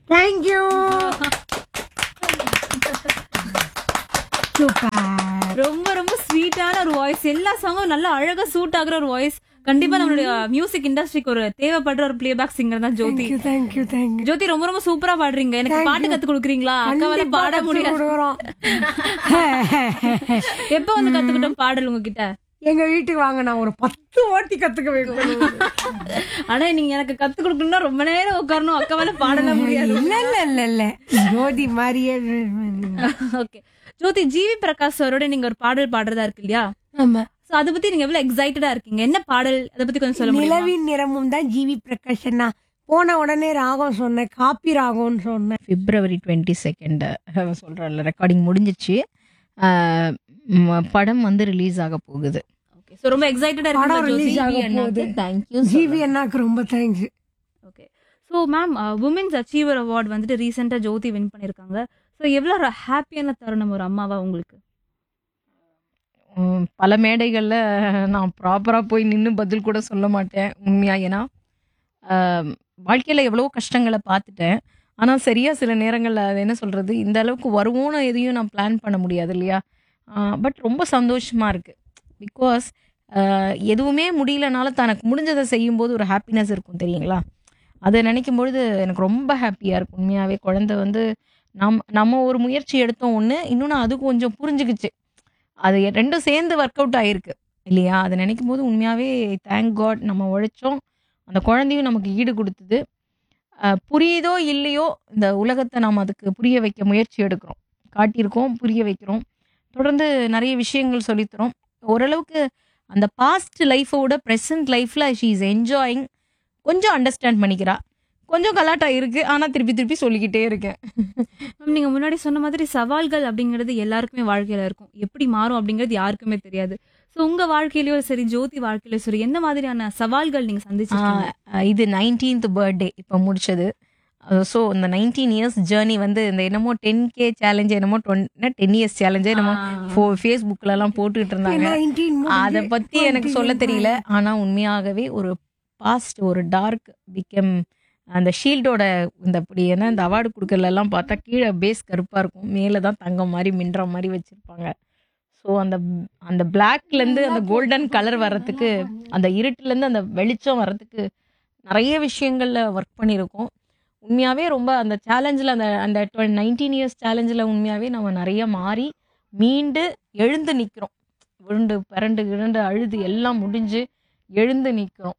Thank you super ரொம்ப ரொம்ப ஸ்வீட்டான ஒரு வாய்ஸ் எல்லா சாங்கும் நல்லா அழகா சூட் ஆகுற ஒரு வாய்ஸ் கண்டிப்பா நம்மளுடைய மியூசிக் இண்டஸ்ட்ரிக்கு ஒரு தேவைப்படுற ஒரு பிளேபேக் சிங்கர் தான் Jyothi thank you thank you thank you Jyothi ரொம்ப ரொம்ப சூப்பரா பாடுறீங்க எனக்கு பாட்டு கத்து கொடுக்குறீங்களா அக்காவால பாட முடியாது எப்ப வந்து கத்துக்கிட்டோம் பாடல் உங்ககிட்ட எங்க வீட்டுக்கு வாங்க நான் ஒரு பத்து வாட்டி கத்துக்க வைக்கணும் ஆனா நீங்க எனக்கு கத்து கொடுக்கணும்னா ரொம்ப நேரம் உட்காரணும் அக்காவால பாடலாம் முடியாது இல்ல இல்ல இல்ல இல்ல ஜோதி மாதிரியே ஓகே ஜோதி ஜிவி பிரகாஷ் சாரோட நீங்க ஒரு பாடல் பாடுறதா இருக்கு இல்லையா ஆமா சோ அத பத்தி நீங்க எவ்வளவு எக்ஸைட்டடா இருக்கீங்க என்ன பாடல் அத பத்தி கொஞ்சம் சொல்ல முடியுமா நிலவின் நிறமும் தான் ஜிவி பிரகாஷ் போன உடனே ராகம் சொன்னேன் காப்பி ராகம்னு சொன்னேன் பிப்ரவரி டுவெண்ட்டி செகண்ட் சொல்கிறேன்ல ரெக்கார்டிங் முடிஞ்சிச்சு அஹ், ம், படம் வந்து ரிலீஸ் ஆக போகுது ஓகே சோ ரொம்ப எக்ஸைட்டடா படம் இருக்கீங்க release ஜோதி ஆக போகுது. தேங்க்யூ ஜிவி அண்ணாக்கு ரொம்ப thanks okay so ma'am women's achiever award வந்துட்டு ரீசெண்டாக ஜோதி வின் பண்ணியிருக்காங்க ஸோ எவ்வளோ ஹாப்பியான தருணம் ஒரு அம்மாவா உங்களுக்கு உம், பல மேடைகளில் நான் ப்ராப்பராக போய் நின்று பதில் கூட சொல்ல மாட்டேன் உண்மையா ஏன்னா வாழ்க்கையில் எவ்வளோ கஷ்டங்களை பார்த்துட்டேன் ஆனால் சரியாக சில நேரங்களில் அது என்ன சொல்கிறது இந்த அளவுக்கு வருவோன்னு எதையும் நான் பிளான் பண்ண முடியாது இல்லையா பட் ரொம்ப சந்தோஷமாக இருக்குது பிகாஸ் எதுவுமே முடியலனாலும் தனக்கு முடிஞ்சதை செய்யும்போது ஒரு ஹாப்பினஸ் இருக்கும் தெரியுங்களா அதை நினைக்கும் பொழுது எனக்கு ரொம்ப ஹாப்பியாக இருக்கும் உண்மையாகவே குழந்தை வந்து நம் நம்ம ஒரு முயற்சி எடுத்தோம் ஒன்று இன்னொன்று அது கொஞ்சம் புரிஞ்சுக்கிச்சு அது ரெண்டும் சேர்ந்து ஒர்க் அவுட் ஆயிருக்கு இல்லையா அதை நினைக்கும் போது உண்மையாகவே தேங்க் காட் நம்ம உழைச்சோம் அந்த குழந்தையும் நமக்கு ஈடு கொடுத்தது அஹ், புரியுதோ இல்லையோ இந்த உலகத்தை நாம் அதுக்கு புரிய வைக்க முயற்சி எடுக்கிறோம் காட்டியிருக்கோம் புரிய வைக்கிறோம் தொடர்ந்து நிறைய விஷயங்கள் சொல்லித்தரோம் ஓரளவுக்கு அந்த பாஸ்ட் லைஃபோட ப்ரெசன்ட் லைஃப்பில் ஷீ இஸ் என்ஜாயிங் கொஞ்சம் அண்டர்ஸ்டாண்ட் பண்ணிக்கிறா கொஞ்சம் கலாட்டா இருக்குது ஆனால் திருப்பி திருப்பி சொல்லிக்கிட்டே இருக்கேன் மேம் நீங்கள் முன்னாடி சொன்ன மாதிரி சவால்கள் அப்படிங்கிறது எல்லாருக்குமே வாழ்க்கையில் இருக்கும் எப்படி மாறும் அப்படிங்கிறது யாருக்குமே தெரியாது ஸோ உங்கள் வாழ்க்கையிலயோ சரி ஜோதி வாழ்க்கையிலயோ சரி எந்த மாதிரியான சவால்கள் நீங்கள் சந்திச்சிருக்கீங்க ஆஹ் இது நைன்டீன்த் பர்த்டே இப்போ முடிச்சது ஸோ இந்த நைன்டீன் இயர்ஸ் ஜேர்னி வந்து இந்த என்னமோ டென் கே சேலஞ்ச் என்னமோ டென் இயர்ஸ் சேலஞ்சு என்னமோ ஃபோ ஃபேஸ்புக்கிலலாம் போட்டுக்கிட்டு இருந்தாங்க அதை பற்றி எனக்கு சொல்ல தெரியல ஆனால் உண்மையாகவே ஒரு பாஸ்ட் ஒரு டார்க் பிகம் அந்த ஷீல்டோட இந்த இப்படி என்ன இந்த அவார்டு கொடுக்கறதெல்லாம் பார்த்தா கீழே பேஸ் கருப்பாக இருக்கும் மேலே தான் தங்கம் மாதிரி மின்ற மாதிரி வச்சுருப்பாங்க ஸோ அந்த அந்த பிளாக்லேருந்து அந்த கோல்டன் கலர் வர்றதுக்கு அந்த இருட்டுலேருந்து அந்த வெளிச்சம் வர்றதுக்கு நிறைய விஷயங்களில் ஒர்க் பண்ணியிருக்கோம் உண்மையாகவே ரொம்ப அந்த சேலஞ்சில் அந்த அந்த டுவெல் நைன்டீன் இயர்ஸ் சேலஞ்சில் உண்மையாகவே நம்ம நிறைய மாறி மீண்டு எழுந்து நிற்கிறோம் விழுண்டு பிறண்டு கிரண்டு அழுது எல்லாம் முடிஞ்சு எழுந்து நிற்கிறோம்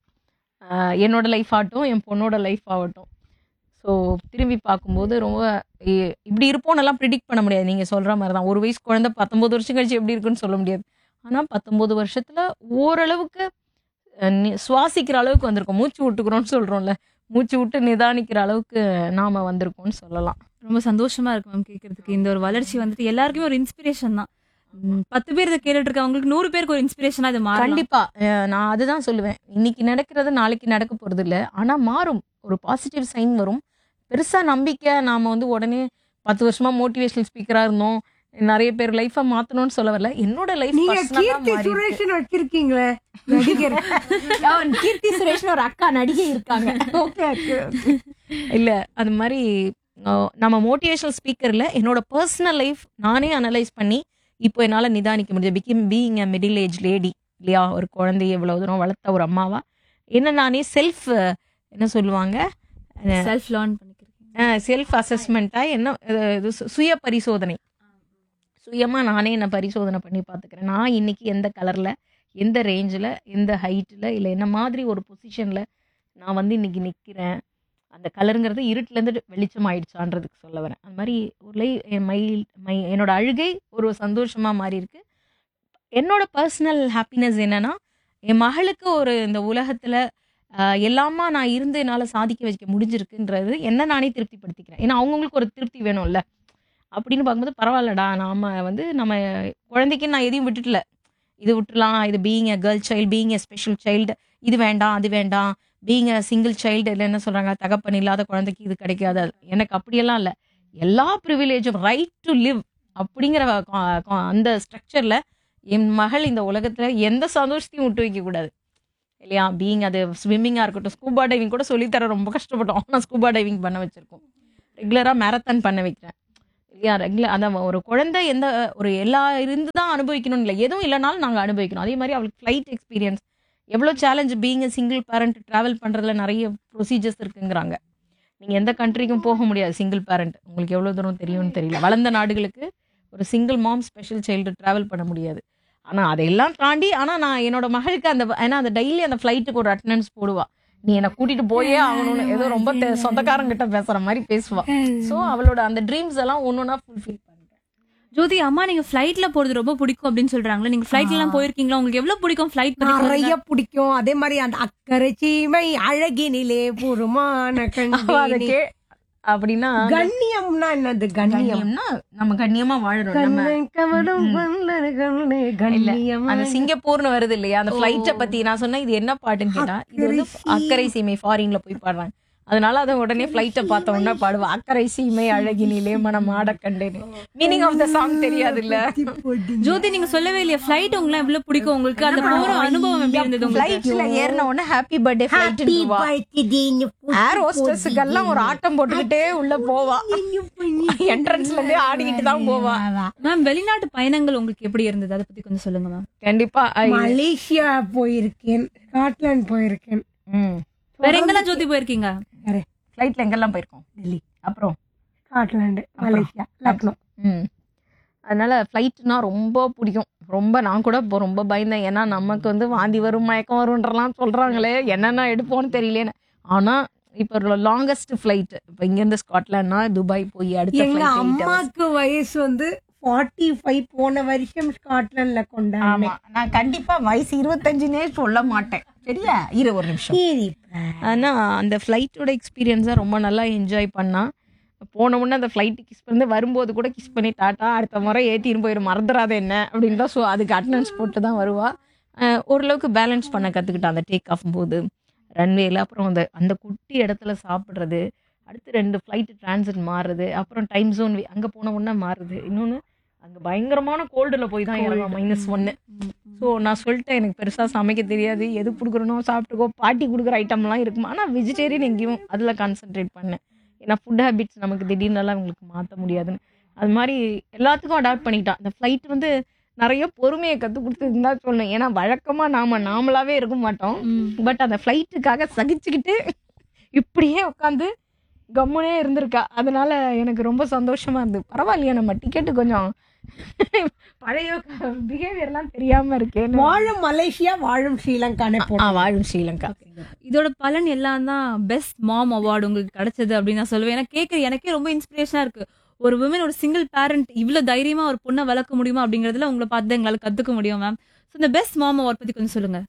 என்னோட லைஃப் ஆகட்டும் என் பொண்ணோட லைஃப் ஆகட்டும் ஸோ திரும்பி பார்க்கும்போது ரொம்ப இ- இப்படி இருப்போம்னெல்லாம் ப்ரிடிக்ட் பண்ண முடியாது நீங்கள் சொல்கிற மாதிரி தான் ஒரு வயசு குழந்தை பத்தொம்போது வருஷம் கழிச்சு எப்படி இருக்குன்னு சொல்ல முடியாது ஆனால் பத்தொம்போது வருஷத்தில் ஓரளவுக்கு அஹ், நி- சுவாசிக்கிற அளவுக்கு வந்திருக்கோம் மூச்சு விட்டுக்கிறோம்னு சொல்கிறோம்ல மூச்சு விட்டு நிதானிக்கிற அளவுக்கு நாம் வந்திருக்கோம்னு சொல்லலாம் ரொம்ப சந்தோஷமா இருக்கு மேம் கேட்கறதுக்கு இந்த ஒரு வளர்ச்சி வந்துட்டு எல்லாருக்குமே ஒரு இன்ஸ்பிரேஷன் தான் ம், பத்து பேர் இதை கேட்டுட்டு இருக்கவங்களுக்கு நூறு பேருக்கு ஒரு இன்ஸ்பிரேஷனா இது மாறலாம் கண்டிப்பா அஹ் நான் அதுதான் சொல்லுவேன் இன்னைக்கு நடக்கிறது நாளைக்கு நடக்க போறது இல்ல ஆனா மாறும் ஒரு பாசிட்டிவ் சைன் வரும் பெருசா நம்பிக்கை நாம வந்து உடனே பத்து வருஷமா மோட்டிவேஷனல் ஸ்பீக்கரா இருந்தோம் நிறைய பேர் லைஃபை மாத்தணும்னு சொல்ல வரல என்னோட லைஃப் நீங்க கீர்த்தி சுரேஷன் வச்சிருக்கீங்களே நடிகர் கீர்த்தி சுரேஷ்னு ஒரு அக்கா நடிகை இருக்காங்க ஓகே ஓகே இல்ல அது மாதிரி அஹ், நம்ம மோட்டிவேஷனல் ஸ்பீக்கர்ல என்னோட பர்சனல் லைஃப் நானே அனலைஸ் பண்ணி இப்போ என்னால் நிதானிக்க முடியுது பிகிம் being a middle age lady இல்லையா ஒரு குழந்தைய இவ்வளவு தூரம் வளர்த்த ஒரு அம்மாவா என்ன நானே செல்ஃப் என்ன சொல்லுவாங்க செல்ஃப் லேர்ன் பண்ணிக்கிறேன் செல்ஃப் அசஸ்மெண்ட்டாக என்ன அஹ், இது சு- சுய பரிசோதனை சுயமாக நானே என்ன பரிசோதனை பண்ணி பார்த்துக்கிறேன் நான் இன்னைக்கு எந்த கலரில் எந்த ரேஞ்சில் எந்த ஹைட்டில் இல்லை என்ன மாதிரி ஒரு பொசிஷனில் நான் வந்து இன்னைக்கு நிற்கிறேன் அந்த கலருங்கிறது இருட்டிலேருந்து வெளிச்சம் ஆயிடுச்சான்றதுக்கு சொல்ல வரேன் அந்த மாதிரி ஒரு லை என் மயில் மை என்னோட அழுகை ஒரு சந்தோஷமாக மாறி இருக்கு என்னோட பர்சனல் ஹாப்பினஸ் என்னன்னா என் மகளுக்கு ஒரு இந்த உலகத்தில் எல்லாமா நான் இருந்து என்னால் சாதிக்க வைக்க முடிஞ்சிருக்குன்றது என்ன நானே திருப்திப்படுத்திக்கிறேன் ஏன்னா அவங்கவுங்களுக்கு ஒரு திருப்தி வேணும்ல அப்படின்னு பார்க்கும்போது பரவாயில்லடா நாம வந்து நம்ம குழந்தைக்கு நான் எதையும் விட்டுட்டல இது விட்டுலாம் இது being a girl child being a special child இது வேண்டாம் அது வேண்டாம் பீயிங் எ சிங்கிள் சைல்டு இல்லை என்ன சொல்கிறாங்க தகப்பன் இல்லாத குழந்தைக்கு இது கிடைக்காது எனக்கு அப்படியெல்லாம் இல்லை எல்லா ப்ரிவிலேஜும் ரைட் டு லிவ் அப்படிங்கிற கொ- கொ- அந்த ஸ்ட்ரக்சரில் என் மகள் இந்த உலகத்தில் எந்த சந்தோஷத்தையும் விட்டு வைக்கக்கூடாது இல்லையா பீயிங் அது ஸ்விம்மிங்காக இருக்கட்டும் ஸ்கூபா டைவிங் கூட சொல்லித்தர ரொம்ப கஷ்டப்பட்டோம் ஆனால் ஸ்கூபா டைவிங் பண்ண வச்சுருக்கோம் ரெகுலராக மேரத்தான் பண்ண வைக்கிறேன் இல்லையா ரெகுலர் அந்த ஒரு குழந்தை எந்த ஒரு எல்லா இருந்து தான் அனுபவிக்கணும் இல்லை எதுவும் இல்லைனாலும் நாங்கள் அனுபவிக்கணும் அதே மாதிரி அவளுக்கு ஃப்ளைட் எக்ஸ்பீரியன்ஸ் எவ்வளோ challenge being single parent travel பண்ணுறதுல நிறைய ப்ரொசீஜர்ஸ் இருக்குங்கிறாங்க நீங்கள் எந்த கண்ட்ரிக்கும் போக முடியாது சிங்கிள் பேரண்ட் உங்களுக்கு எவ்வளோ தூரம் தெரியும்னு தெரியல வளர்ந்த நாடுகளுக்கு ஒரு single mom special child travel பண்ண முடியாது ஆனால் அதையெல்லாம் தாண்டி ஆனால் நான் என்னோட மகளுக்கு அந்த ஏன்னா அந்த டெய்லி அந்த ஃப்ளைட்டுக்கு ஒரு அட்டண்டன்ஸ் போடுவா நீ என்னை கூட்டிட்டு போயே ஆகணும்னு ஏதோ ரொம்ப தெ- சொந்தக்காரங்கிட்ட பேசுற மாதிரி பேசுவா ஸோ அவளோட அந்த ட்ரீம்ஸ் எல்லாம் ஒன்னொன்னா ஃபுல்ஃபில் பண்றேன் ஜோதி அம்மா நீங்க ஃபிளைட்ல போறது ரொம்ப பிடிக்கும் அப்படின்னு சொல்றாங்களே நீங்க ஃபிளைட்ல எல்லாம் போயிருக்கீங்களா உங்களுக்கு எவ்வளவு பிடிக்கும் ஃபிளைட் நிறைய பிடிக்கும் அதே மாதிரி அந்த அக்கறை சீமை அழகினிலே பூர்வமான அவ அதை கண்ணியம் கே அப்படின்னா கண்ணியம்னா என்னது கண்ணியம் கண்ணியம்னா நம்ம கண்ணியமா வாழறோம் நம்ம கண்ணை கவரும் கண்ணனை கண்ணே கண்ணியம் அந்த சிங்கப்பூர்னு வருது இல்லையா அந்த ஃபிளைட்டை பத்தி நான் சொன்னேன் இது என்ன பாட்டுன்னு கேட்டா இது வந்து அக்கறை சீமை ஃபாரின்ல போய் பாடுறாங்க அதனால அதை உடனே ஃபிளைட்டை பார்த்த உடனே பாடுவா அக்கறை சீமை அழகினிலே மனம் ஆட கண்டேன்னு மீனிங் ஆஃப் த சாங் தெரியாது இல்ல ஜோதி நீங்க சொல்லவே இல்லையா ஃபிளைட் உங்களுக்கு எவ்வளவு பிடிக்கும் உங்களுக்கு அந்த போற அனுபவம் எப்படி இருந்தது உங்களுக்கு ஃபிளைட்ல ஏறின உடனே ஹாப்பி பர்த்டே ஃபிளைட் ஏர் ஹோஸ்டஸுக்கெல்லாம் ஒரு ஆட்டம் போட்டுக்கிட்டே உள்ள போவா என்ட்ரன்ஸ்ல இருந்தே ஆடிக்கிட்டு தான் போவா மேம் வெளிநாட்டு பயணங்கள் உங்களுக்கு எப்படி இருந்தது அதை பத்தி கொஞ்சம் சொல்லுங்க மேம் கண்டிப்பா ஐ- மலேசியா போயிருக்கேன் ஸ்காட்லாந்து போயிருக்கேன் ம் வேற எங்கெல்லாம் ஜோதி போயிருக்கீங்க வேற ஃபிளைட்ல எங்கெல்லாம் போயிருக்கோம் டெல்லி அப்புறம் ஸ்காட்லாந்து மலேசியா லக்னோ ம் அதனால ஃப்ளைட்னா ரொம்ப பிடிக்கும் ரொம்ப நான் கூட இப்போ ரொம்ப பயந்தேன் ஏன்னா நமக்கு வந்து வாந்தி வரும் மயக்கம் வரும்ன்றலாம் சொல்றாங்களே என்னென்ன எடுப்போம்னு தெரியலேன்னு ஆனா இப்போ லாங்கஸ்ட் ஃப்ளைட் இப்போ இங்கேருந்து ஸ்காட்லாண்ட்னா துபாய் போய் அடுத்த எங்க flight eight hours. அம்மாக்கு வயசு வந்து ஃபார்ட்டி ஃபைவ் போன வருஷம் ஸ்காட்லாந்துல கொண்டாங்க ஆமா நான் கண்டிப்பா வயசு இருபத்தஞ்சுனே சொல்ல மாட்டேன் சரியா இரு ஒரு நிமிஷம் ஆனா அந்த ஃப்ளைட்டோட எக்ஸ்பீரியன்ஸை ரொம்ப நல்லா என்ஜாய் பண்ணா போன உடனே அந்த ஃப்ளைட்டு கிஸ் பண்ணி வரும்போது கூட கிஸ் பண்ணி டாட்டா அடுத்த முறை ஏற்றின்னு போயிடும் மறந்துடாத என்ன அப்படின்னு தான் ஸோ அதுக்கு அட்டண்டன்ஸ் போட்டு தான் வருவா அஹ் ஓரளவுக்கு பேலன்ஸ் பண்ண கற்றுக்கிட்டா அந்த டேக் ஆஃப் போது ரன்வேல அப்புறம் அந்த அந்த குட்டி இடத்துல சாப்பிட்றது அடுத்து ரெண்டு ஃப்ளைட்டு டிரான்சிட் மாறுறது அப்புறம் டைம் ஜோன் அங்கே போன உடனே மாறுது இன்னொன்று அங்கே பயங்கரமான கோல்டில் போய் தான் இறங்கும் மைனஸ் ஒன்று ஸோ நான் சொல்லிட்டேன் எனக்கு பெருசாக சமைக்க தெரியாது எது கொடுக்குறனோ சாப்பிட்டுக்கோ பாட்டி கொடுக்குற ஐட்டம்லாம் இருக்கும் ஆனால் வெஜிடேரியன் எங்கேயும் அதில் கான்சென்ட்ரேட் பண்ணேன் ஏன்னா ஃபுட் ஹேபிட்ஸ் நமக்கு திடீர்னெல்லாம் உங்களுக்கு மாற்ற முடியாதுன்னு அது மாதிரி எல்லாத்துக்கும் அடாப்ட் பண்ணிக்கிட்டான் அந்த ஃப்ளைட் வந்து நிறைய பொறுமையை கற்றுக் கொடுத்துருந்தா சொல்லணும் ஏன்னா வழக்கமாக நாம நாமளாவே இருக்க மாட்டோம் பட் அந்த ஃப்ளைட்டுக்காக சகிச்சுக்கிட்டு இப்படியே உட்காந்து கம்முனே இருந்திருக்கா அதனால எனக்கு ரொம்ப சந்தோஷமா இருந்து பரவாயில்லையா நம்ம டிக்கெட்டு கொஞ்சம் பழைய பிஹேவியர்லாம் தெரியாம இருக்கேன் வாழும் மலேசியா வாழும் ஸ்ரீலங்கானே போனோம் ஆ வாழும் ஸ்ரீலங்கா இதோட பலன் எல்லாம் தான் பெஸ்ட் மாம் அவார்டு உங்களுக்கு கிடைச்சது அப்படின்னு நான் சொல்லுவேன் ஏன்னா கேட்க எனக்கே ரொம்ப இன்ஸ்பிரேஷனா இருக்கு ஒரு விமன் ஒரு சிங்கிள் பேரண்ட் இவ்வளவு தைரியமா ஒரு பொண்ணை வளர்க்க முடியுமா அப்படிங்கறதுல உங்களை பார்த்து தான் எங்களால கத்துக்க முடியும் மேம் ஸோ இந்த பெஸ்ட் மாம் அவார்ட் பத்தி கொஞ்சம் சொல்லுங்க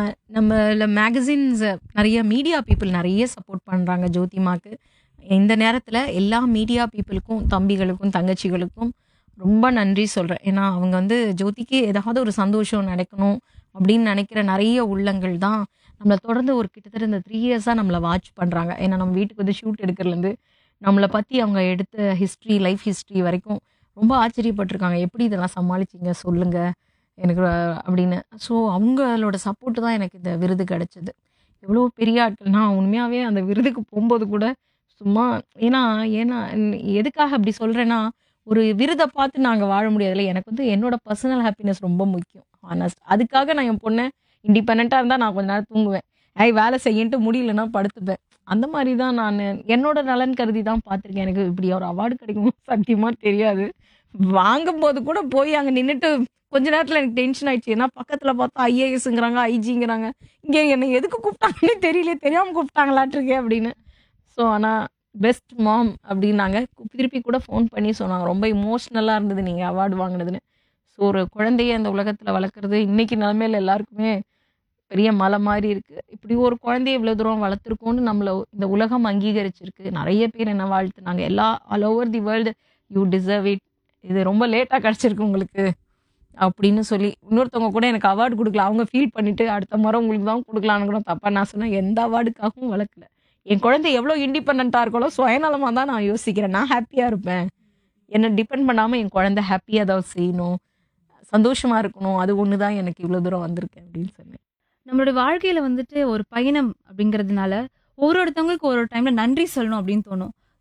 நம்ம மேகசின்ஸ் நிறைய மீடியா பீப்புள் நிறைய சப்போர்ட் பண்ணுறாங்க ஜோதிமாக்கு இந்த நேரத்தில் எல்லா மீடியா பீப்புளுக்கும் தம்பிகளுக்கும் தங்கச்சிகளுக்கும் ரொம்ப நன்றி சொல்கிறேன் ஏன்னா அவங்க வந்து ஜோதிக்கு ஏதாவது ஒரு சந்தோஷம் நடக்கணும் அப்படின்னு நினைக்கிற நிறைய உள்ளங்கள் தான் நம்மளை தொடர்ந்து ஒரு கிட்டத்தட்ட இந்த த்ரீ இயர்ஸாக நம்மளை வாட்ச் பண்ணுறாங்க ஏன்னா நம்ம வீட்டுக்கு வந்து ஷூட் எடுக்கிறதுலேருந்து நம்மளை பற்றி அவங்க எடுத்த ஹிஸ்ட்ரி லைஃப் ஹிஸ்ட்ரி வரைக்கும் ரொம்ப ஆச்சரியப்பட்டிருக்காங்க எப்படி இதெல்லாம் சமாளிச்சிங்க சொல்லுங்கள் எனக்கு அஹ், அப்படின்னு ஸோ அவங்களோட சப்போர்ட் தான் எனக்கு இந்த விருது கிடைச்சது எவ்வளோ பெரிய ஆட்கள் நான் உண்மையாகவே அந்த விருதுக்கு போகும்போது கூட சும்மா ஏன்னா ஏன்னா ந- எதுக்காக அப்படி சொல்கிறேன்னா ஒரு விருதை பார்த்து நாங்கள் வாழ முடியாதுல்ல எனக்கு வந்து என்னோட பர்சனல் ஹாப்பினஸ் ரொம்ப முக்கியம் ஆனஸ்ட் அதுக்காக நான் என் பொண்ணை இண்டிபெண்ட்டாக இருந்தால் நான் கொஞ்ச நேரம் தூங்குவேன் ஐ வேலை செய்யின்ட்டு முடியலன்னா படுத்துப்பேன் அந்த மாதிரி தான் நான் என்னோட நலன் கருதி தான் பார்த்துருக்கேன் எனக்கு இப்படி ஒரு அவார்டு கிடைக்குமோ சத்தியமாக தெரியாது வாங்கும்போது கூட போய் அங்கே நின்றுட்டு கொஞ்ச நேரத்தில் எனக்கு டென்ஷன் ஆயிடுச்சு ஏன்னா பக்கத்தில் பார்த்தா ஐஏஎஸ்ங்கிறாங்க ஐஜிங்கிறாங்க இங்கே என்னை எதுக்கு கூப்பிட்டாங்கன்னு தெரியல தெரியாமல் கூப்பிட்டாங்களாட்டிருக்கே அப்படின்னு ஸோ ஆனால் பெஸ்ட் மாம் அப்படின்னாங்க கு- திருப்பி கூட ஃபோன் பண்ணி சொன்னாங்க ரொம்ப இமோஷ்னலாக இருந்தது நீங்கள் அவார்டு வாங்கினதுன்னு ஸோ ஒரு குழந்தைய அந்த உலகத்தில் வளர்க்குறது இன்னைக்கு நிலமையில எல்லாருக்குமே பெரிய மலை மாதிரி இருக்குது இப்படி ஒரு குழந்தைய இவ்வளோ தூரம் வளர்த்துருக்கோன்னு நம்மளை இந்த உலகம் அங்கீகரிச்சிருக்கு நிறைய பேர் என்ன வாழ்த்துனாங்க எல்லா all over the world you deserve it இது ரொம்ப லேட்டாக கிடச்சிருக்கு உங்களுக்கு அப்படின்னு சொல்லி இன்னொருத்தவங்க கூட எனக்கு அவார்டு கொடுக்கல அவங்க ஃபீல் பண்ணிட்டு அடுத்த முறை உங்களுக்கு தான் கொடுக்கலான்னு கூட தப்பா நான் சொன்னேன் எந்த அவார்டுக்காகவும் வளர்க்கல என் குழந்தை எவ்வளோ இண்டிபெண்ட்டாக இருக்காளோ சுயநலமாக தான் நான் யோசிக்கிறேன் நான் ஹாப்பியாக இருப்பேன் என்னை டிபெண்ட் பண்ணாமல் என் குழந்தை ஹாப்பியாக ஏதாவது செய்யணும் சந்தோஷமாக இருக்கணும் அது ஒன்று தான் எனக்கு இவ்வளோ தூரம் வந்திருக்கேன் அப்படின்னு சொன்னேன் நம்மளோட வாழ்க்கையில வந்துட்டு ஒரு பயணம் அப்படிங்கிறதுனால ஒரு ஒருத்தவங்களுக்கு ஒரு ஒரு டைம்ல நன்றி சொல்லணும் அப்படின்னு தோணும்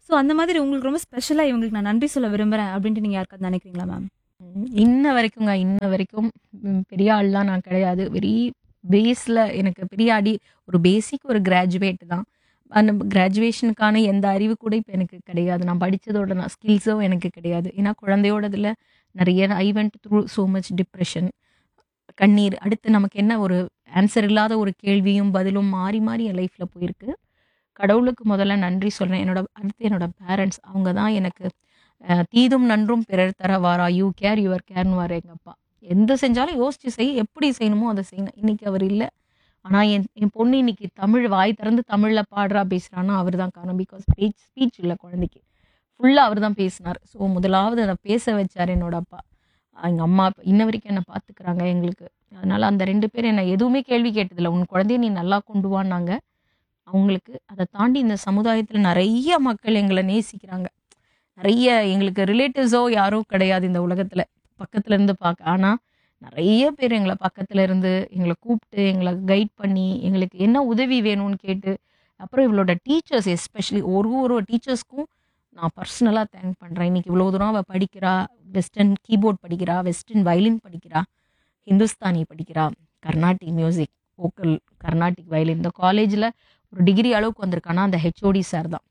ஸோ அந்த மாதிரி உங்களுக்கு ரொம்ப ஸ்பெஷலா இவங்களுக்கு நான் நன்றி சொல்ல விரும்புறேன் அப்படின்ட்டு நீங்க யாருக்காவது நினைக்கிறீங்களா மேம் ம், இன்ன வரைக்குங்க இன்ன வரைக்கும் ம், பெரிய ஆள்லாம் நான் கிடையாது வெரி பேஸில் எனக்கு பெரிய அடி ஒரு பேசிக் ஒரு கிராஜுவேட் தான் அந்த கிராஜுவேஷனுக்கான எந்த அறிவு கூட இப்போ எனக்கு கிடையாது நான் படித்ததோட நான் ஸ்கில்ஸும் எனக்கு கிடையாது ஏன்னா குழந்தையோடதுல நிறைய I went through so much depression கண்ணீர் அடுத்து நமக்கு என்ன ஒரு ஆன்சர் இல்லாத ஒரு கேள்வியும் பதிலும் மாறி மாறி என் லைஃப்பில் போயிருக்கு கடவுளுக்கு முதல்ல நன்றி சொல்கிறேன் என்னோட அடுத்து என்னோட பேரண்ட்ஸ் அவங்க தான் எனக்கு அஹ், தீதும் நன்றும் பிறர் தர வாரா யூ கேர் யுவர் கேர்னு வார எங்கள் அப்பா எந்த செஞ்சாலும் யோசிச்சு செய் எப்படி செய்யணுமோ அதை செய்யணும் இன்னைக்கு அவர் இல்லை ஆனால் என் என் பொண்ணு இன்னைக்கு தமிழ் வாய் திறந்து தமிழில் பாடுறா பேசுகிறான்னா அவர் தான் காரணம் பிகாஸ் ஸ்பீச் ஸ்பீச் இல்லை குழந்தைக்கு ஃபுல்லாக அவர் தான் பேசினார் ஸோ முதலாவது அதை பேச வச்சார் என்னோட அப்பா எங்கள் அம்மா அப்பா இன்ன வரைக்கும் என்னை பார்த்துக்கிறாங்க எங்களுக்கு அதனால அந்த ரெண்டு பேரும் என்னை எதுவுமே கேள்வி கேட்டதில்லை உன் குழந்தைய நீ நல்லா கொண்டு வான்னாங்க அவங்களுக்கு அதை தாண்டி இந்த சமுதாயத்தில் நிறைய மக்கள் எங்களை நேசிக்கிறாங்க நிறைய எங்களுக்கு ரிலேட்டிவ்ஸோ யாரோ கிடையாது இந்த உலகத்தில் பக்கத்துல இருந்து பார்க்க ஆனால் நிறைய பேர் எங்களை பக்கத்துல இருந்து எங்களை கூப்பிட்டு எங்களை கைட் பண்ணி எங்களுக்கு என்ன உதவி வேணும்னு கேட்டு அப்புறம் இவளோட டீச்சர்ஸ் எஸ்பெஷலி ஒரு ஒரு டீச்சர்ஸ்க்கும் நான் பர்சனலாக தேங்க் பண்ணுறேன் இன்னைக்கு இவ்வளோ தூரம் அவள் படிக்கிறா வெஸ்டர்ன் கீபோர்ட் படிக்கிறா வெஸ்டர்ன் வயலின் படிக்கிறா ஹிந்துஸ்தானி படிக்கிறா Carnatic music vocal Carnatic violin இந்த காலேஜில் ஒரு டிகிரி அளவுக்கு வந்திருக்கானா அந்த ஹெச்ஓடி சார் தான்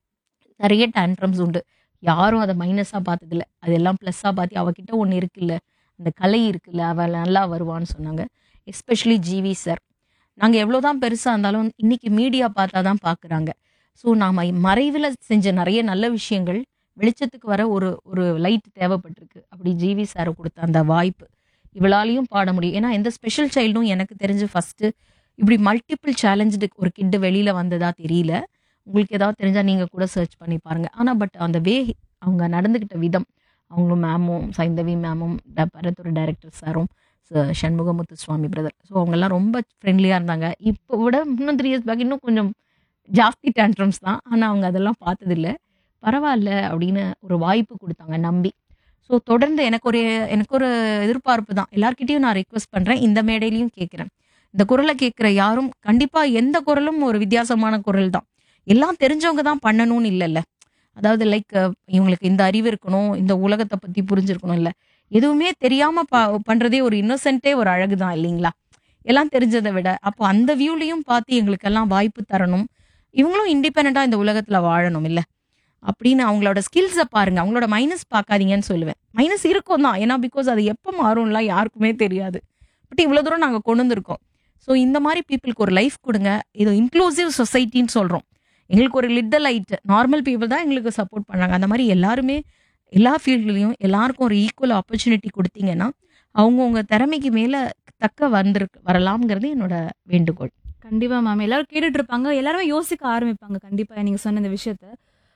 நிறைய டேண்ட்ரம்ஸ் உண்டு யாரும் அதை மைனஸாக பார்த்ததில்ல அதெல்லாம் ப்ளஸ்ஸாக பார்த்து அவகிட்ட ஒன்று இருக்குல்ல அந்த கலை இருக்குல்ல அவள் நல்லா வருவான்னு சொன்னாங்க எஸ்பெஷலி ஜிவி சார் நாங்கள் எவ்வளோ தான் பெருசாக இருந்தாலும் இன்னைக்கு மீடியா பார்த்தா தான் பார்க்குறாங்க ஸோ நாம் மறைவில் செஞ்ச நிறைய நல்ல விஷயங்கள் வெளிச்சத்துக்கு வர ஒரு ஒரு லைட் தேவைப்பட்டிருக்கு அப்படி ஜிவி சார் கொடுத்த அந்த வாய்ப்பு இவளாலையும் பாட முடியும் ஏன்னா எந்த ஸ்பெஷல் சைல்டும் எனக்கு தெரிஞ்சு ஃபஸ்ட்டு இப்படி மல்டிபிள் சேலஞ்சு ஒரு கிட்டு வெளியில் வந்ததா தெரியல உங்களுக்கு ஏதாவது தெரிஞ்சால் நீங்கள் கூட சர்ச் பண்ணி பாருங்கள் ஆனால் பட் அந்த வே அவங்க நடந்துக்கிட்ட விதம் அவங்களும் மேமும் சைந்தவி மேமும் ட- பரத்துறை டைரக்டர் சாரும் ச- சண்முகமுத்து சுவாமி பிரதர் ஸோ அவங்கெல்லாம் ரொம்ப ஃப்ரெண்ட்லியாக இருந்தாங்க இப்போ விட இன்னும் த்ரீ இயர்ஸ் பேக் இன்னும் கொஞ்சம் ஜாஸ்தி டேண்ட்ரம்ஸ் தான் ஆனால் அவங்க அதெல்லாம் பார்த்ததில்ல பரவாயில்ல அப்படின்னு ஒரு வாய்ப்பு கொடுத்தாங்க நம்பி ஸோ தொடர்ந்து எனக்கு ஒரு எனக்கு ஒரு எதிர்பார்ப்பு தான் எல்லார்கிட்டயும் நான் ரெக்வஸ்ட் பண்ணுறேன் இந்த மேடையிலையும் கேட்குறேன் இந்த குரலை கேட்குற யாரும் கண்டிப்பாக எந்த குரலும் ஒரு வித்தியாசமான குரல் தான் எல்லாம் தெரிஞ்சவங்க தான் பண்ணணும்னு இல்லைல்ல அதாவது லைக் இவங்களுக்கு இந்த அறிவு இருக்கணும் இந்த உலகத்தை பற்றி புரிஞ்சிருக்கணும் இல்லை எதுவுமே தெரியாமல் பா பண்ணுறதே ஒரு இன்னோசென்ட்டே ஒரு அழகு தான் இல்லைங்களா எல்லாம் தெரிஞ்சதை விட அப்போ அந்த வியூலையும் பார்த்து எங்களுக்கெல்லாம் வாய்ப்பு தரணும் இவங்களும் இண்டிபெண்ட்டாக இந்த உலகத்தில் வாழணும் இல்லை அப்படின்னு அவங்களோட ஸ்கில்ஸை பாருங்க அவங்களோட மைனஸ் பார்க்காதீங்கன்னு சொல்லுவேன் மைனஸ் இருக்கும் தான் ஏன்னா பிகாஸ் அது எப்போ மாறும்லாம் யாருக்குமே தெரியாது பட் இவ்வளோ தூரம் நாங்கள் கொண்டு வந்திருக்கோம் ஸோ இந்த மாதிரி பீப்புளுக்கு ஒரு லைஃப் கொடுங்க இது இன்க்ளூசிவ் சொசைட்டின்னு சொல்கிறோம் எங்களுக்கு ஒரு லிட்டல் லைட் நார்மல் பீப்புள் தான் எங்களுக்கு சப்போர்ட் பண்ணாங்க அந்த மாதிரி எல்லாருமே எல்லா ஃபீல்ட்லேயும் எல்லாருக்கும் ஒரு ஈக்குவல் ஆப்பர்ச்சுனிட்டி கொடுத்தீங்கன்னா அவங்கவுங்க திறமைக்கு மேலே தக்க வந்திருக்கு வரலாம்ங்கிறது என்னோட வேண்டுகோள் கண்டிப்பா மேம் எல்லாரும் கேட்டுட்டு இருப்பாங்க எல்லாருமே யோசிக்க ஆரம்பிப்பாங்க கண்டிப்பா நீங்க சொன்ன இந்த விஷயத்த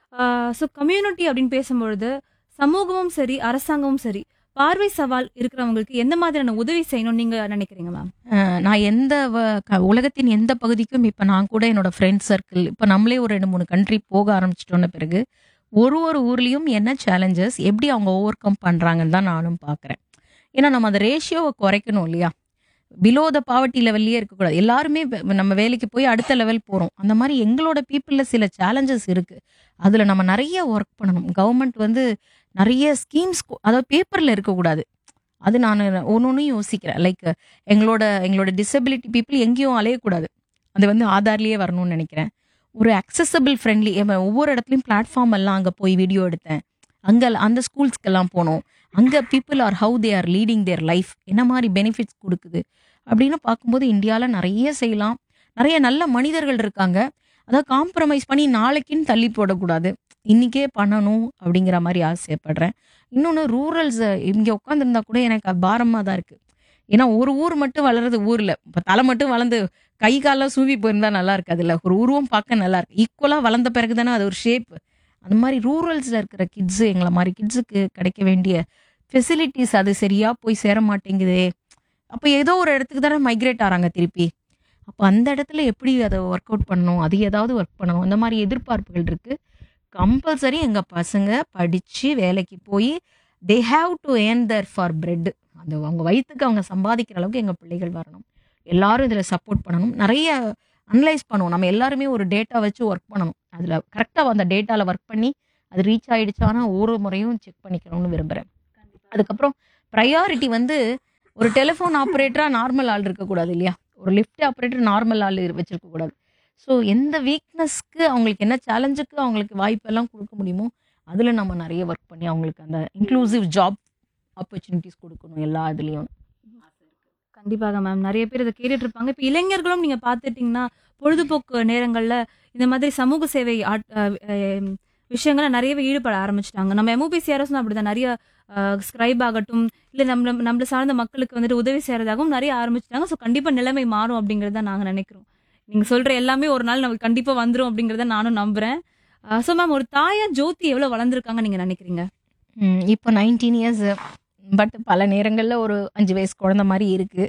ஸோ கம்யூனிட்டி அப்படின்னு பேசும்பொழுது சமூகமும் சரி அரசாங்கமும் சரி பார்வை சவால் இருக்கிறவங்களுக்கு எந்த மாதிரியான உதவி செய்யணும்னு நீங்க நினைக்கிறீங்க மேம் அஹ் நான் எந்த வ- க- உலகத்தின் எந்த பகுதிக்கும் இப்போ நான் கூட என்னோட ஃப்ரெண்ட்ஸ் சர்க்கிள் இப்போ நம்மளே ஒரு ரெண்டு மூணு கண்ட்ரி போக ஆரம்பிச்சிட்டோன்ன பிறகு ஒரு ஒரு ஊர்லேயும் என்ன சேலஞ்சஸ் எப்படி அவங்க ஓவர் கம் பண்ணுறாங்கன்னு தான் நானும் பார்க்குறேன் ஏன்னா நம்ம அந்த ரேஷியோவை குறைக்கணும் இல்லையா பிலோ த பாவர்ட்டி லெவல்லையே இருக்கக்கூடாது எல்லாருமே வே- நம்ம வேலைக்கு போய் அடுத்த லெவல் போகிறோம் அந்த மாதிரி எங்களோட பீப்புளில் சில சேலஞ்சஸ் இருக்குது அதில் நம்ம நிறைய ஒர்க் பண்ணணும் கவர்மெண்ட் வந்து நிறைய ஸ்கீம்ஸ் அதாவது பேப்பரில் இருக்கக்கூடாது அது நான் ஒன்று ஒன்றும் யோசிக்கிறேன் லைக் எங்களோட எங்களோட டிசபிலிட்டி பீப்புள் எங்கேயும் அலையக்கூடாது அது வந்து ஆதார்லேயே வரணும்னு நினைக்கிறேன் ஒரு அக்சசபிள் ஃப்ரெண்ட்லி ஒவ்வொரு இடத்துலையும் பிளாட்ஃபார்ம் எல்லாம் அங்கே போய் வீடியோ எடுத்தேன் அங்கே அந்த ஸ்கூல்ஸ்க்கெல்லாம் போனோம் அங்கே people are how they are leading their life என்ன மாதிரி பெனிஃபிட்ஸ் கொடுக்குது அப்படின்னு பார்க்கும்போது இந்தியாவில் நிறைய செய்யலாம் நிறைய நல்ல மனிதர்கள் இருக்காங்க அதாவது காம்ப்ரமைஸ் பண்ணி நாளைக்குன்னு தள்ளி போடக்கூடாது இன்னிக்கே பண்ணணும் அப்படிங்கிற மாதிரி ஆசைப்படுறேன் இன்னொன்று ரூரல்ஸ் இங்கே உட்காந்துருந்தா கூட எனக்கு பாரமாக தான் இருக்குது ஏன்னா ஒரு ஊர் மட்டும் வளருது ஊரில் இப்போ தலை மட்டும் வளர்ந்து கை காலெல்லாம் சூவி போயிருந்தா நல்லா இருக்காதுல்ல ஒரு உருவம் பார்க்க நல்லா இருக்கு ஈக்குவலாக வளர்ந்த பிறகு தானே அது ஒரு ஷேப் அந்த மாதிரி ரூரல்ஸில் இருக்கிற கிட்ஸு எங்களை மாதிரி கிட்ஸுக்கு கிடைக்க வேண்டிய ஃபெசிலிட்டிஸ் அது சரியாக போய் சேர மாட்டேங்குதே அப்போ ஏதோ ஒரு இடத்துக்கு தானே மைக்ரேட் ஆகிறாங்க திருப்பி அப்போ அந்த இடத்துல எப்படி அதை ஒர்க் அவுட் பண்ணணும் அது ஏதாவது ஒர்க் பண்ணணும் அந்த மாதிரி எதிர்பார்ப்புகள் இருக்குது கம்பல்சரி எங்கள் பசங்க படித்து வேலைக்கு போய் they have to earn their for bread அந்த அவங்க வயிற்றுக்கு அவங்க சம்பாதிக்கிற அளவுக்கு எங்கள் பிள்ளைகள் வரணும் எல்லாரும் இதில் சப்போர்ட் பண்ணணும் நிறைய அனலைஸ் பண்ணுவோம் நம்ம எல்லாருமே ஒரு டேட்டா வச்சு ஒர்க் பண்ணணும் அதில் கரெக்டாக அந்த டேட்டாவில் ஒர்க் பண்ணி அது ரீச் ஆயிடுச்சானா ஒரு முறையும் செக் பண்ணிக்கணும்னு விரும்புகிறேன் அதுக்கப்புறம் ப்ரையாரிட்டி வந்து ஒரு டெலிஃபோன் ஆப்ரேட்டராக நார்மல் ஆள் இருக்கக்கூடாது இல்லையா ஒரு லிஃப்ட் ஆப்ரேட்டர் நார்மல் ஆள் வச்சிருக்க கூடாது ஸோ எந்த வீக்னஸ்க்கு அவங்களுக்கு என்ன சேலஞ்சுக்கு அவங்களுக்கு வாய்ப்பெல்லாம் கொடுக்க முடியுமோ அதில் நம்ம நிறைய ஒர்க் பண்ணி அவங்களுக்கு அந்த இன்க்ளூசிவ் ஜாப் ஆப்பர்ச்சுனிட்டிஸ் கொடுக்கணும் எல்லா இதுலேயும் கண்டிப்பாக மேம் நிறைய பேர் இதை கேட்டுட்டு இருப்பாங்க இப்போ இளைஞர்களும் நீங்க பார்த்துட்டீங்கன்னா பொழுதுபோக்கு நேரங்கள்ல இந்த மாதிரி சமூக சேவை ஆட்- அஹ் அஹ் விஷயங்கள்ல நிறையவே ஈடுபட ஆரம்பிச்சிட்டாங்க நம்ம எம்ஓபிசிஆர்எஸ் அப்படிதான் நிறைய ஸ்கிரைப் ஆகட்டும் இல்ல நம்ம நம்மள சார்ந்த மக்களுக்கு வந்துட்டு உதவி செய்யறதாகவும் நிறைய ஆரம்பிச்சிட்டாங்க ஸோ கண்டிப்பா நிலைமை மாறும் அப்படிங்கறத நாங்க நினைக்கிறோம் நீங்க சொல்ற எல்லாமே ஒரு நாள் நமக்கு கண்டிப்பா வந்துரும் அப்படிங்கறத நானும் நம்புறேன் ஸோ மேம் ஒரு தாயா ஜோதி எவ்வளவு வளர்ந்துருக்காங்க நீங்க நினைக்கிறீங்க ம், இப்போ நைன்டீன் இயர்ஸ் பட் பல நேரங்களில் ஒரு அஞ்சு வயசு குழந்த மாதிரி இருக்குது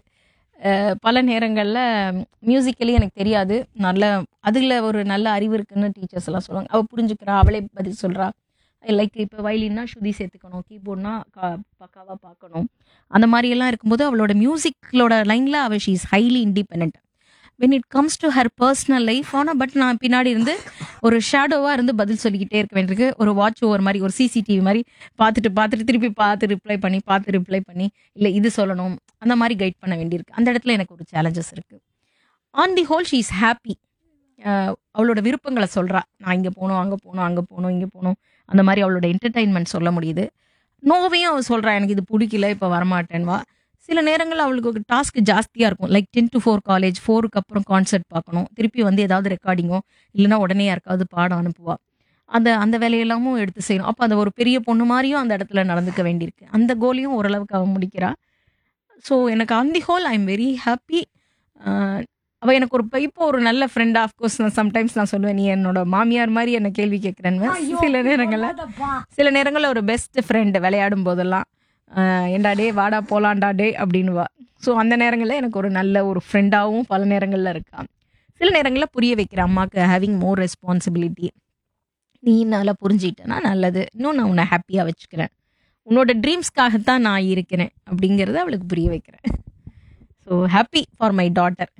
பல நேரங்களில் மியூசிக்கலி எனக்கு தெரியாது நல்ல அதில் ஒரு நல்ல அறிவு இருக்குன்னு டீச்சர்ஸ் எல்லாம் சொல்லுவாங்க அவள் புரிஞ்சுக்கிறா அவளே பதில் சொல்கிறா லைக் இப்போ வயலின்னா ஸ்ருதி சேர்த்துக்கணும் கீபோர்ட்னா கா பக்காவாக பார்க்கணும் அந்த மாதிரியெல்லாம் இருக்கும்போது அவளோட மியூசிக்லோட லைனில் அவள் she is highly independent when it comes to her personal life ஆனால் பட் நான் பின்னாடி இருந்து ஒரு ஷேடோவாக இருந்து பதில் சொல்லிக்கிட்டே இருக்க வேண்டியிருக்கு ஒரு வாட்ச் ஓவர் மாதிரி ஒரு சிசிடிவி மாதிரி பார்த்துட்டு பார்த்துட்டு திருப்பி பார்த்து ரிப்ளை பண்ணி பார்த்து ரிப்ளை பண்ணி இல்லை இது சொல்லணும் அந்த மாதிரி கைட் பண்ண வேண்டியிருக்கு அந்த இடத்துல எனக்கு ஒரு சேலஞ்சஸ் இருக்குது on the whole she is happy அவளோட விருப்பங்களை சொல்கிறா நான் இங்கே போகணும் அங்கே போகணும் அங்கே போகணும் இங்கே போகணும் அந்த மாதிரி அவளோட என்டர்டைன்மெண்ட் சொல்ல முடியுது நோவையும் அவள் சொல்கிறா எனக்கு இது பிடிக்கல இப்போ வரமாட்டேன்வா சில நேரங்கள் அவளுக்கு ஒரு டாஸ்க் ஜாஸ்தியாக இருக்கும் like ten to four college ஃபோருக்கு அப்புறம் கான்சர்ட் பார்க்கணும் திருப்பி வந்து ஏதாவது ரெக்கார்டிங்கோ இல்லைன்னா உடனே யாருக்காவது பாடம் அனுப்புவா அந்த அந்த வேலையெல்லாமும் எடுத்து செய்யணும் அப்போ அந்த ஒரு பெரிய பொண்ணு மாதிரியும் அந்த இடத்துல நடந்துக்க வேண்டியிருக்கு அந்த கோலையும் ஓரளவுக்கு அவன் முடிக்கிறா ஸோ எனக்கு on the whole I am very happy அவள் எனக்கு ஒரு இப்போ ஒரு நல்ல ஃப்ரெண்ட் ஆஃப்கோர்ஸ் நான் சம்டைம்ஸ் நான் சொல்லுவேன் நீ என்னோட மாமியார் மாதிரி என்ன கேள்வி கேட்குறேன்னு ஐயோ, சில நேரங்களில் சொல்லாதப்பா. சில நேரங்களில் ஒரு பெஸ்ட் ஃப்ரெண்டு விளையாடும் போதெல்லாம் ஆஹ் ஏன்டா டே வாடா போலாண்டா டே அப்படின்னுவா ஸோ அந்த நேரங்களில் எனக்கு ஒரு நல்ல ஒரு ஃப்ரெண்டாகவும் பல நேரங்களில் இருக்கா சில நேரங்களில் புரிய வைக்கிற அம்மாவுக்கு ஹேவிங் மோர் ரெஸ்பான்சிபிலிட்டி நீ நல்லா புரிஞ்சுக்கிட்டேன்னா நல்லது இன்னும் நான் உன்னை ஹாப்பியாக வச்சுக்கிறேன் உன்னோட ட்ரீம்ஸ்க்காகத்தான் நான் இருக்கிறேன் அப்படிங்கிறத அவளுக்கு புரிய வைக்கிறேன் so happy for my daughter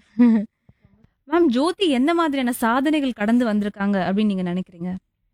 ma'am Jothi எந்த மாதிரியான சாதனைகள் கடந்து வந்திருக்காங்க அப்படின்னு நீங்க நினைக்கிறீங்க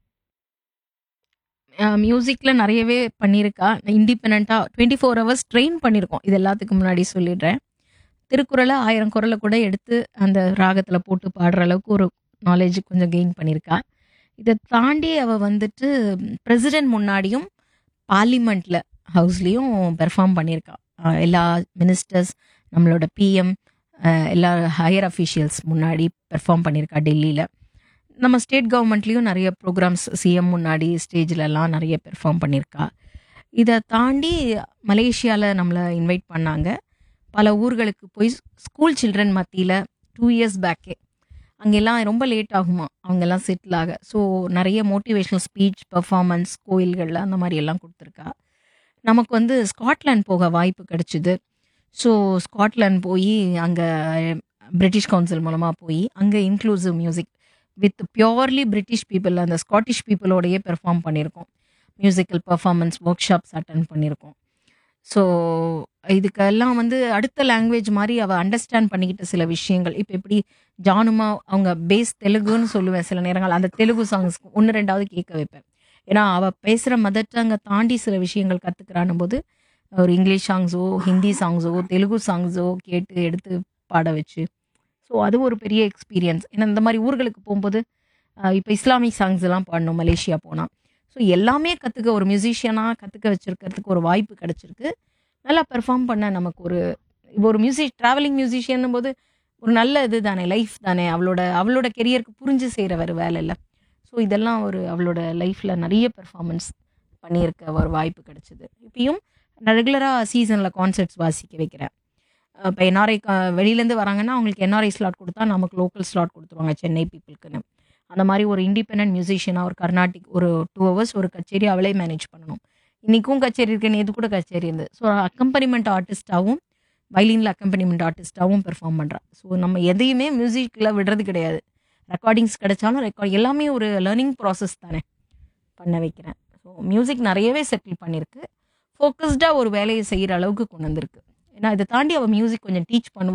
மியூசிக்கில் நிறையவே பண்ணியிருக்கா இண்டிபெண்ட்டாக டுவெண்ட்டி ஃபோர் ஹவர்ஸ் ட்ரெயின் பண்ணியிருக்கோம் இது எல்லாத்துக்கும் முன்னாடி சொல்லிடுறேன் திருக்குறளை ஆயிரம் குரலை கூட எடுத்து அந்த ராகத்தில் போட்டு பாடுற அளவுக்கு ஒரு நாலேஜ் கொஞ்சம் கெயின் பண்ணியிருக்கா இதை தாண்டி அவள் வந்துட்டு பிரசிடென்ட் முன்னாடியும் பார்லிமெண்ட்டில் ஹவுஸ்லேயும் பெர்ஃபார்ம் பண்ணியிருக்கா அஹ் எல்லா மினிஸ்டர்ஸ் நம்மளோட பிஎம் எல்லா ஹையர் அஃபீஷியல்ஸ் முன்னாடி பெர்ஃபார்ம் பண்ணியிருக்கா டெல்லியில் நம்ம ஸ்டேட் கவர்மெண்ட்லேயும் நிறைய ப்ரோக்ராம்ஸ் சிஎம் முன்னாடி ஸ்டேஜ்லலாம் நிறைய பெர்ஃபார்ம் பண்ணியிருக்கா இதை தாண்டி மலேசியாவில் நம்மளை இன்வைட் பண்ணாங்க பல ஊர்களுக்கு போய் ஸ்கூல் சில்ட்ரன் மத்தியில் டூ இயர்ஸ் பேக்கே அங்கெல்லாம் ரொம்ப லேட் ஆகுமா அவங்கெல்லாம் செட்டில் ஆக ஸோ நிறைய மோட்டிவேஷ்னல் ஸ்பீச் பர்ஃபார்மன்ஸ் கோயில்களில் அந்த மாதிரி எல்லாம் கொடுத்துருக்கா நமக்கு வந்து ஸ்காட்லாந்து போக வாய்ப்பு கிடைச்சிது ஸோ ஸ்காட்லாந்து போய் அங்கே பிரிட்டிஷ் கவுன்சில் மூலமாக போய் அங்கே inclusive music with purely British people அந்த ஸ்காட்டிஷ் பீப்புளோடையே பெர்ஃபார்ம் பண்ணியிருக்கோம் musical performance workshops attend பண்ணியிருக்கோம் ஸோ இதுக்கெல்லாம் வந்து அடுத்த லாங்குவேஜ் மாதிரி அவள் அண்டர்ஸ்டாண்ட் பண்ணிக்கிட்ட சில விஷயங்கள் இப்போ எப்படி ஜானுமா அவங்க பேஸ் தெலுங்குன்னு சொல்லுவேன் சில நேரங்கள் அந்த தெலுங்கு சாங்ஸ் ஒன்று ரெண்டாவது கேட்க வைப்பேன் ஏன்னா அவள் பேசுகிற மதர் டங்கை தாண்டி சில விஷயங்கள் கற்றுக்கிறான் போது ஒரு இங்கிலீஷ் சாங்ஸோ ஹிந்தி சாங்ஸோ தெலுங்கு சாங்ஸோ கேட்டு எடுத்து பாட வச்சு ஸோ அது ஒரு பெரிய எக்ஸ்பீரியன்ஸ் ஏன்னா இந்த மாதிரி ஊர்களுக்கு போகும்போது இப்போ இஸ்லாமிக் சாங்ஸ் எல்லாம் பாடணும் மலேசியா போனால் ஸோ எல்லாமே கற்றுக்க ஒரு மியூசிஷியனாக கற்றுக்க வச்சிருக்கிறதுக்கு ஒரு வாய்ப்பு கிடச்சிருக்கு நல்லா பெர்ஃபார்ம் பண்ண நமக்கு ஒரு இப்போ ஒரு மியூசிக் ட்ராவலிங் மியூசிஷியன் போது ஒரு நல்ல இது தானே லைஃப் தானே அவளோட அவளோட கெரியருக்கு புரிஞ்சு செய்கிற ஒரு வேலை இல்லை ஸோ இதெல்லாம் ஒரு அவளோட லைஃப்பில் நிறைய பெர்ஃபார்மன்ஸ் பண்ணியிருக்க ஒரு வாய்ப்பு கிடைச்சிது இப்பயும் நான் ரெகுலராக சீசனில் கான்சர்ட்ஸ் வாசிக்க வைக்கிறேன் இப்போ என்ஆர்ஐ வெளியிலேருந்து வராங்கன்னா அவங்களுக்கு என்ஆர்ஐ ஸ்லாட் கொடுத்தா நமக்கு லோக்கல் ஸ்லாட் கொடுத்துருவாங்க சென்னை பீப்புளுக்குன்னு அந்த மாதிரி ஒரு இண்டிபெண்ட் மியூசிஷியனாக ஒரு கர்நாடிக் ஒரு டூ ஹவர்ஸ் ஒரு கச்சேரி அவளே மேனேஜ் பண்ணணும் இன்றைக்கும் கச்சேரி இருக்கு நேற்று கூட கச்சேரி இருந்தது ஸோ அக்கம்பனிமெண்ட் ஆர்டிஸ்டாகவும் வயலினில் அக்கம்பனிமெண்ட் ஆர்டிஸ்டாகவும் பெர்ஃபார்ம் பண்ணுறா ஸோ நம்ம எதையுமே மியூசிக்கில் விடுறது கிடையாது ரெக்கார்டிங்ஸ் கிடைச்சாலும் ரெக்கார்ட் எல்லாமே ஒரு லேர்னிங் ப்ராசஸ் தானே பண்ண வைக்கிறேன் ஸோ மியூசிக் நிறையவே செட்டில் பண்ணியிருக்கு ஃபோக்கஸ்டாக ஒரு வேலையை செய்கிற அளவுக்கு கொண்டு வந்திருக்கு ஏன்னா இதை தாண்டி அவள் மியூசிக் கொஞ்சம் டீச் பண்ணுவா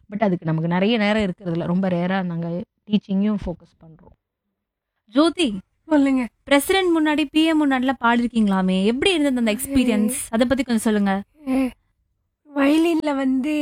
பட் அதுக்கு நமக்கு நிறைய நேரம் இருக்கிறதுல ரொம்ப ரேராக நாங்கள் டீச்சிங்கையும் ஃபோக்கஸ் பண்ணுறோம் ஜோதி சொல்லுங்க பிரசிடென்ட் முன்னாடி பிஎம் முன்னாடிலாம் பாடிருக்கீங்களாமே எப்படி இருந்தது அந்த எக்ஸ்பீரியன்ஸ் அத பத்தி கொஞ்சம் சொல்லுங்க வயலின்ல வந்து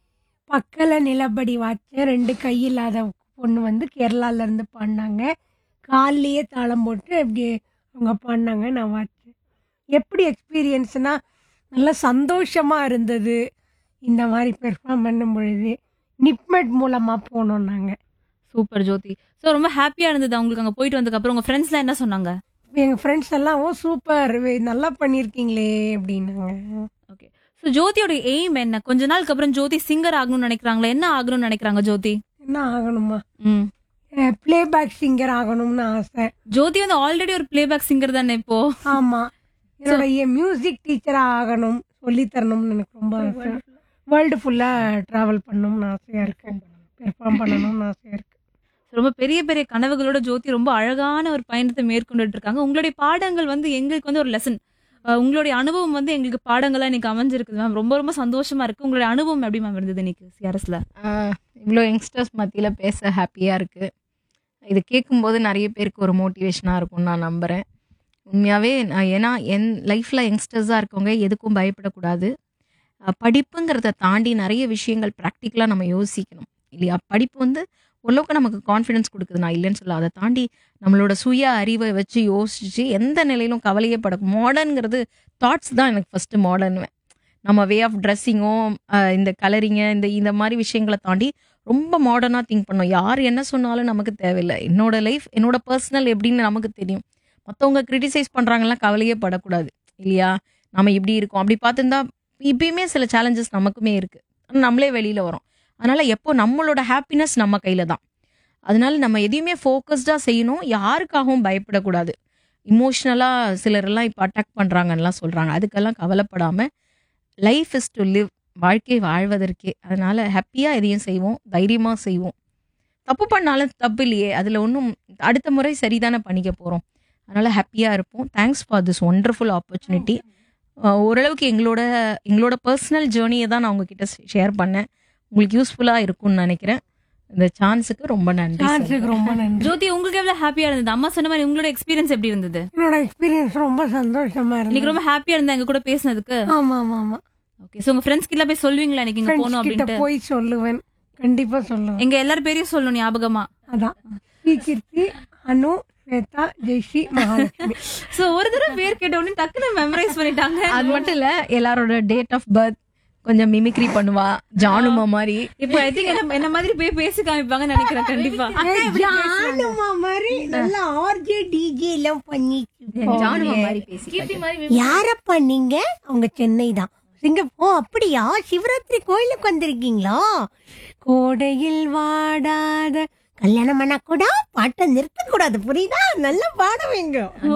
பக்கல நிலப்படி வாச்சேன் ரெண்டு கை இல்லாத பொண்ணு வந்து கேரளால இருந்து பாடினாங்க கால்லயே தாளம் போட்டு அப்படியே அவங்க பாடினாங்க நான் வாச்சேன் எப்படி எக்ஸ்பீரியன்ஸ்னா நல்லா சந்தோஷமா இருந்தது இந்த மாதிரி பெர்ஃபார்ம் பண்ணும் பொழுது நிப்மெட் மூலமா போனோம் நாங்க சூப்பர் ஜோதி சோ ரொம்ப ஹாப்பியா இருந்தது உங்களுக்கு அங்க போயிட்டு வந்ததுக்கு அப்புறம் உங்க ஃப்ரெண்ட்ஸ்லாம் என்ன சொன்னாங்க எங்க ஃப்ரெண்ட்ஸ் எல்லாம் ஓ சூப்பர் நல்லா பண்ணியிருக்கீங்களே அப்படின்னாங்க ஓகே சோ ஜோதியோட எய்ம் என்ன கொஞ்ச நாளுக்கு அப்புறம் ஜோதி சிங்கர் ஆகணும்னு நினைக்கிறாங்களா என்ன ஆகணும்னு நினைக்கிறாங்க ஜோதி என்ன ஆகணுமா ம் பிளேபேக் சிங்கர் ஆகணும்னு ஆசை ஜோதி வந்து ஆல்ரெடி ஒரு பிளேபேக் சிங்கர் தானே இப்போ ஆமா என்னுடைய மியூசிக் டீச்சரா ஆகணும் சொல்லி தரணும்னு எனக்கு ரொம்ப ஆசை வேர்ல்டு ஃபுல்லா டிராவல் பண்ணணும்னு ஆசையா இருக்கு பெர்ஃபார்ம் பண்ணணும்னு ஆசையா இருக்கு ரொம்ப பெரிய பெரிய கனவுகளோட ஜோதி ரொம்ப அழகான ஒரு பயணத்தை மேற்கொண்டுட்டு இருக்காங்க உங்களுடைய பாடங்கள் வந்து எங்களுக்கு வந்து ஒரு லெசன் உங்களுடைய அனுபவம் வந்து எங்களுக்கு பாடங்களா இன்னைக்கு அமைஞ்சிருக்கு மேம் ரொம்ப ரொம்ப சந்தோஷமா இருக்கு உங்களுடைய அனுபவம் எப்படி மேம் இருந்தது இன்னைக்கு சிஆர்எஸ்ல இவ்வளோ யங்ஸ்டர்ஸ் மத்தியில் பேச ஹாப்பியாக இருக்குது இது கேட்கும்போது நிறைய பேருக்கு ஒரு மோட்டிவேஷனாக இருக்கும்னு நான் நம்புகிறேன் உண்மையாகவே நான் ஏன்னா என் லைஃப்பில் யங்ஸ்டர்ஸாக இருக்கவங்க எதுக்கும் பயப்படக்கூடாது அஹ் படிப்புங்கிறத தாண்டி நிறைய விஷயங்கள் ப்ராக்டிக்கலாக நம்ம யோசிக்கணும் இல்லையா படிப்பு வந்து ஓரளவுக்கு நமக்கு கான்ஃபிடன்ஸ் கொடுக்குது நான் இல்லைன்னு சொல்ல அதை தாண்டி நம்மளோட சுய அறிவை வச்சு யோசிச்சு எந்த நிலையிலும் கவலையே பட மாடர்னுங்கிறது தாட்ஸ் தான் எனக்கு ஃபஸ்ட்டு மாடர்னுவேன் நம்ம வே ஆஃப் ட்ரெஸ்ஸிங்கும் இந்த கலரிங்க இந்த இந்த மாதிரி விஷயங்களை தாண்டி ரொம்ப மாடர்னாக திங்க் பண்ணோம் யார் என்ன சொன்னாலும் நமக்கு தேவையில்லை என்னோட லைஃப் என்னோட பர்சனல் எப்படின்னு நமக்கு தெரியும் மற்றவங்க கிரிட்டிசைஸ் பண்ணுறாங்கலாம் கவலையே படக்கூடாது இல்லையா நம்ம இப்படி இருக்கோம் அப்படி பார்த்துருந்தா இப்பயுமே சில சேலஞ்சஸ் நமக்குமே இருக்குது ஆனால் நம்மளே வெளியில் வரோம் அதனால் எப்போ நம்மளோட ஹாப்பினஸ் நம்ம கையில் தான் அதனால நம்ம எதையுமே ஃபோக்கஸ்டாக செய்யணும் யாருக்காகவும் பயப்படக்கூடாது இமோஷ்னலாக சிலரெல்லாம் இப்போ அட்டாக் பண்ணுறாங்கன்னெலாம் சொல்கிறாங்க அதுக்கெல்லாம் கவலைப்படாமல் லைஃப் இஸ் டு லிவ் வாழ்க்கை வாழ்வதற்கே அதனால ஹாப்பியாக எதையும் செய்வோம் தைரியமாக செய்வோம் தப்பு பண்ணாலும் தப்பு இல்லையே அதில் ஒன்றும் அடுத்த முறை சரிதானே பண்ணிக்க போகிறோம் அதனால ஹாப்பியாக இருப்போம் thanks for this wonderful opportunity ஓரளவுக்கு எங்களோட எங்களோட பர்சனல் ஜேர்னியை தான் நான் உங்ககிட்ட ஷேர் பண்ணேன் உங்களுக்கு யூஸ்ஃபுல்லாக இருக்கும்னு நினைக்கிறேன் இந்த சான்ஸுக்கு ரொம்ப நன்றி சான்ஸுக்கு ரொம்ப நன்றி ஜோதி உங்களுக்கு எவ்வளவு ஹாப்பியா இருந்தது அம்மா சொன்ன மாதிரி உங்களோட எக்ஸ்பீரியன்ஸ் எப்படி இருந்தது என்னோட எக்ஸ்பீரியன்ஸ் ரொம்ப சந்தோஷமா இன்னைக்கு இருந்தது ரொம்ப ஹாப்பியா இருந்தா எங்க கூட பேசினதுக்கு ஆமா ஆமா ஆமா ஓகே சோ உங்க ஃப்ரெண்ட்ஸ் கிட்ட போய் சொல்லுவீங்களா இன்னைக்கு இங்க போகணும் ஃப்ரெண்ட்ஸ் கிட்ட அப்படின்ட்டு போய் சொல்லுவேன் கண்டிப்பா சொல்லுவேன் எங்க எல்லார் பேரையும் சொல்லணும் ஞாபகமா அதான் ஸ்ரீகீர்த்தி அனு ஸ்வேதா ஜெய்ஸ்ரீ மகாலட்சுமி சோ ஒரு தடவை பேர் கேட்ட உடனே டக்குன்னு மெமரைஸ் பண்ணிட்டாங்க அது மட்டும் இல்லை எல்லாரோட டேட் ஆஃப் பர்த் கொஞ்சம் மிமிக்ரி பண்ணுவா ஜானுமா மாதிரி இப்போ ஐ திங்க் என்ன என்ன மாதிரி போய் பேசி காமிப்பாங்கன்னு நினைக்கிறேன் கண்டிப்பா ஜானுமா மாதிரி நல்ல ஆர்ஜே டிஜே எல்லாம் பண்ணிட்டு ஜானுமா மாதிரி பேசி யாரப்பா நீங்க அவங்க சென்னை தான் சிங்கப்பூர் அப்படியா சிவராத்திரி கோயிலுக்கு வந்திருக்கீங்களா கோடையில் வாடாத கல்யாணம் பண்ண கூட பாட்டை நிறுத்த கூடாது புரியுதா நல்லா பாடுவீங்க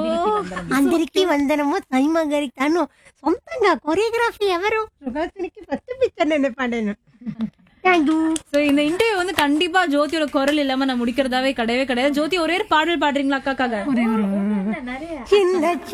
అందరికి వందనము సైమగరితాను సొంతంగా కొరియోగ్రఫీ ఎవరు సుహాసినికి ఫస్ట్ పిక్చర్ నేను పాడాను థ్యాంక్ యూ சோ இந்த இன்டர்வியூ வந்து கண்டிப்பா ஜோதியோட குரல் இல்லாம நான் முடிக்கிறதாவே கிடையவே கிடையாது ஜோதி ஒரே ஒரு பாடல் பாடுறீங்களா அக்காக்காக చిన్న